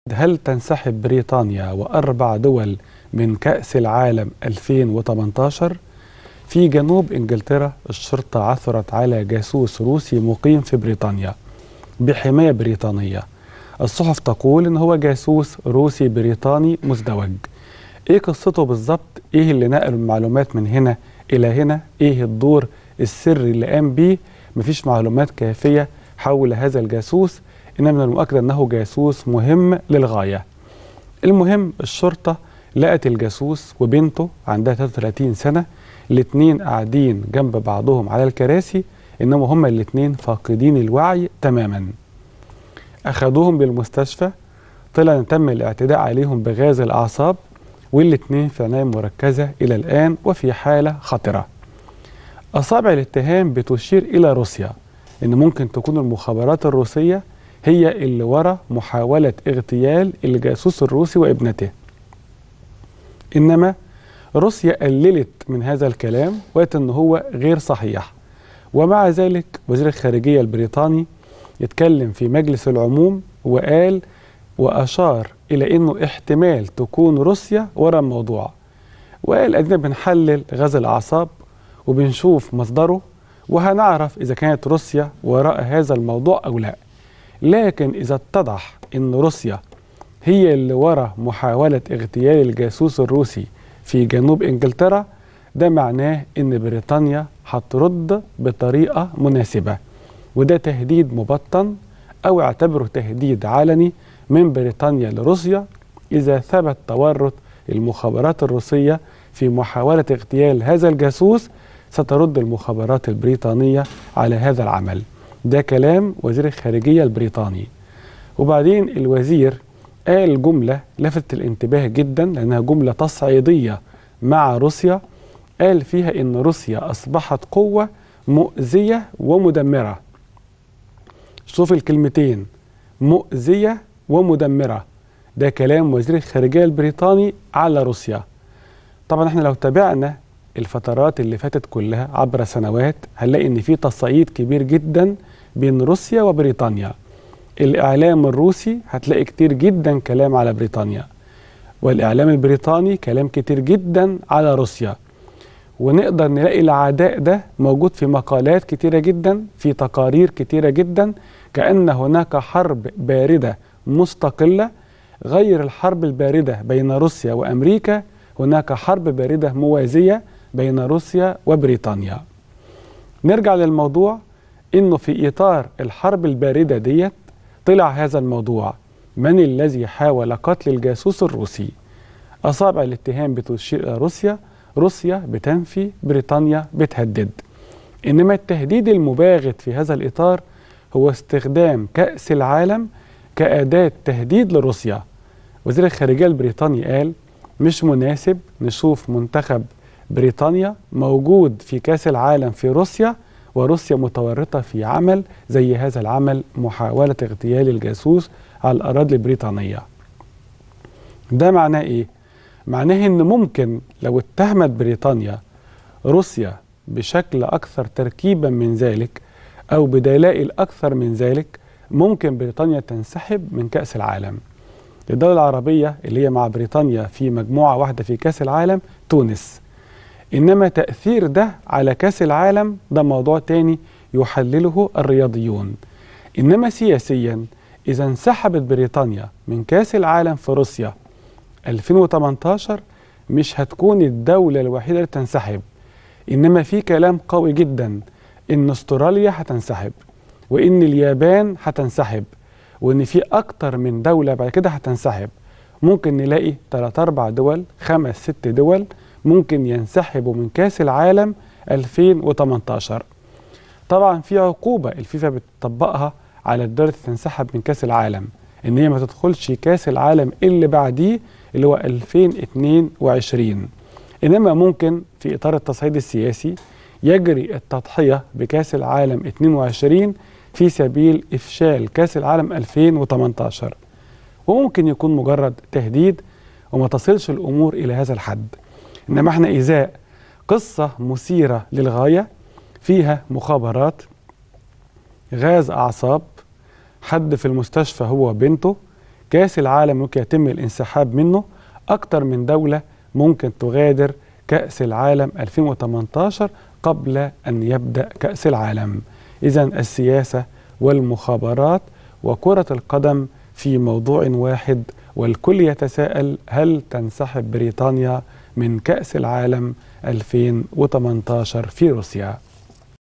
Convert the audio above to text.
هل تنسحب بريطانيا وأربع دول من كأس العالم 2018 في جنوب إنجلترا الشرطة عثرت على جاسوس روسي مقيم في بريطانيا بحماية بريطانية الصحف تقول إن هو جاسوس روسي بريطاني مزدوج إيه قصته بالظبط إيه اللي نقل المعلومات من هنا إلى هنا إيه الدور السري اللي قام بيه مفيش معلومات كافية حول هذا الجاسوس إنما من المؤكد أنه جاسوس مهم للغاية المهم الشرطة لقت الجاسوس وبنته عندها 33 سنة الاتنين قاعدين جنب بعضهم على الكراسي إنما هما الاتنين فاقدين الوعي تماما أخدوهم بالمستشفى طلع أن تم الاعتداء عليهم بغاز الأعصاب والاتنين في عناية مركزة إلى الآن وفي حالة خطرة أصابع الاتهام بتشير إلى روسيا إن ممكن تكون المخابرات الروسية هي اللي ورا محاولة اغتيال الجاسوس الروسي وابنته إنما روسيا قللت من هذا الكلام وقالت إن هو غير صحيح ومع ذلك وزير الخارجية البريطاني يتكلم في مجلس العموم وقال وأشار إلى أنه احتمال تكون روسيا ورا الموضوع وقال أدينا بنحلل غاز الأعصاب وبنشوف مصدره وهنعرف إذا كانت روسيا وراء هذا الموضوع أو لا لكن إذا اتضح أن روسيا هي اللي ورا محاولة اغتيال الجاسوس الروسي في جنوب إنجلترا ده معناه أن بريطانيا هترد بطريقة مناسبة وده تهديد مبطن أو اعتبره تهديد علني من بريطانيا لروسيا إذا ثبت تورط المخابرات الروسية في محاولة اغتيال هذا الجاسوس سترد المخابرات البريطانية على هذا العمل ده كلام وزير الخارجية البريطاني وبعدين الوزير قال جملة لفتت الانتباه جدا لأنها جملة تصعيدية مع روسيا قال فيها إن روسيا أصبحت قوة مؤذية ومدمرة شوف الكلمتين مؤذية ومدمرة ده كلام وزير الخارجية البريطاني على روسيا طبعا احنا لو تابعنا الفترات اللي فاتت كلها عبر سنوات هنلاقي ان في تصعيد كبير جدا بين روسيا وبريطانيا الاعلام الروسي هتلاقي كتير جدا كلام على بريطانيا والاعلام البريطاني كلام كتير جدا على روسيا ونقدر نلاقي العداء ده موجود في مقالات كتيرة جدا في تقارير كتيرة جدا كأن هناك حرب باردة مستقلة غير الحرب الباردة بين روسيا وأمريكا هناك حرب باردة موازية بين روسيا وبريطانيا نرجع للموضوع انه في اطار الحرب البارده ديت طلع هذا الموضوع من الذي حاول قتل الجاسوس الروسي اصابع الاتهام بتشير الى روسيا روسيا بتنفي بريطانيا بتهدد انما التهديد المباغت في هذا الاطار هو استخدام كاس العالم كاداه تهديد لروسيا وزير الخارجيه البريطاني قال مش مناسب نشوف منتخب بريطانيا موجود في كاس العالم في روسيا وروسيا متورطه في عمل زي هذا العمل محاوله اغتيال الجاسوس على الاراضي البريطانيه. ده معناه ايه؟ معناه ان ممكن لو اتهمت بريطانيا روسيا بشكل اكثر تركيبا من ذلك او بدلائل اكثر من ذلك ممكن بريطانيا تنسحب من كاس العالم. الدولة العربية اللي هي مع بريطانيا في مجموعة واحدة في كأس العالم تونس إنما تأثير ده على كأس العالم ده موضوع تاني يحلله الرياضيون إنما سياسيا إذا انسحبت بريطانيا من كأس العالم في روسيا 2018 مش هتكون الدولة الوحيدة اللي تنسحب إنما في كلام قوي جدا إن استراليا هتنسحب وإن اليابان هتنسحب وان في اكتر من دوله بعد كده هتنسحب ممكن نلاقي 3 4 دول خمس ست دول ممكن ينسحبوا من كاس العالم 2018 طبعا في عقوبه الفيفا بتطبقها على الدول اللي تنسحب من كاس العالم ان هي ما تدخلش كاس العالم اللي بعديه اللي هو 2022 انما ممكن في اطار التصعيد السياسي يجري التضحيه بكاس العالم 22 في سبيل إفشال كأس العالم 2018 وممكن يكون مجرد تهديد وما تصلش الأمور إلى هذا الحد إنما احنا إزاء قصة مثيرة للغاية فيها مخابرات غاز أعصاب حد في المستشفى هو بنته كأس العالم ممكن يتم الانسحاب منه أكتر من دولة ممكن تغادر كأس العالم 2018 قبل أن يبدأ كأس العالم إذا السياسة والمخابرات وكرة القدم في موضوع واحد والكل يتساءل هل تنسحب بريطانيا من كأس العالم 2018 في روسيا